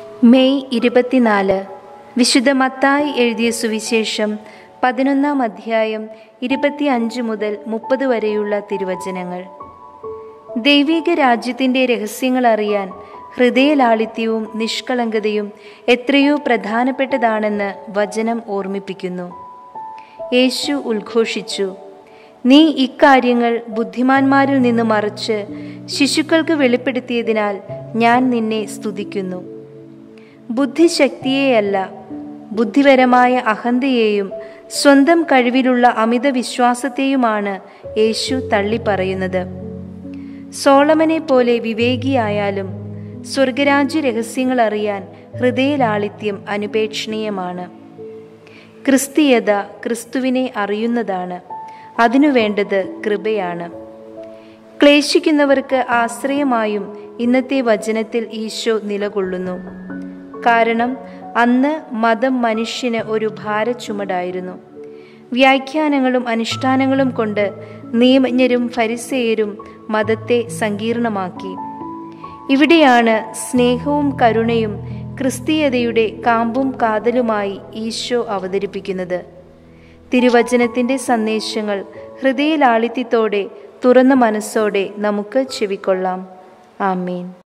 May ഇരുപത്തിനാല് വിശുദ്ധ മത്തായി എഴുതിയ സുവിശേഷം പതിനൊന്നാം അധ്യായം ഇരുപത്തി അഞ്ച് മുതൽ മുപ്പത് വരെയുള്ള തിരുവചനങ്ങൾ ദൈവിക രാജ്യത്തിൻ്റെ രഹസ്യങ്ങൾ അറിയാൻ ഹൃദയലാളിത്യവും നിഷ്കളങ്കതയും എത്രയോ പ്രധാനപ്പെട്ടതാണെന്ന് വചനം ഓർമ്മിപ്പിക്കുന്നു യേശു ഉദ്ഘോഷിച്ചു നീ ഇക്കാര്യങ്ങൾ ബുദ്ധിമാന്മാരിൽ നിന്ന് മറച്ച് ശിശുക്കൾക്ക് വെളിപ്പെടുത്തിയതിനാൽ ഞാൻ നിന്നെ സ്തുതിക്കുന്നു ബുദ്ധിശക്തിയെയല്ല ബുദ്ധിപരമായ അഹന്തയെയും സ്വന്തം കഴിവിലുള്ള അമിത വിശ്വാസത്തെയുമാണ് യേശു തള്ളിപ്പറയുന്നത് സോളമനെ പോലെ വിവേകിയായാലും സ്വർഗരാജ്യ രഹസ്യങ്ങൾ അറിയാൻ ഹൃദയലാളിത്യം അനുപേക്ഷണീയമാണ് ക്രിസ്തീയത ക്രിസ്തുവിനെ അറിയുന്നതാണ് അതിനു വേണ്ടത് കൃപയാണ് ക്ലേശിക്കുന്നവർക്ക് ആശ്രയമായും ഇന്നത്തെ വചനത്തിൽ ഈശോ നിലകൊള്ളുന്നു കാരണം അന്ന് മതം മനുഷ്യന് ഒരു ഭാരച്ചുമടായിരുന്നു വ്യാഖ്യാനങ്ങളും അനുഷ്ഠാനങ്ങളും കൊണ്ട് നിയമജ്ഞരും ഫരിസേയരും മതത്തെ സങ്കീർണമാക്കി ഇവിടെയാണ് സ്നേഹവും കരുണയും ക്രിസ്തീയതയുടെ കാമ്പും കാതലുമായി ഈശോ അവതരിപ്പിക്കുന്നത് തിരുവചനത്തിൻ്റെ സന്ദേശങ്ങൾ ഹൃദയലാളിത്യത്തോടെ തുറന്ന മനസ്സോടെ നമുക്ക് ചെവിക്കൊള്ളാം ആമീൻ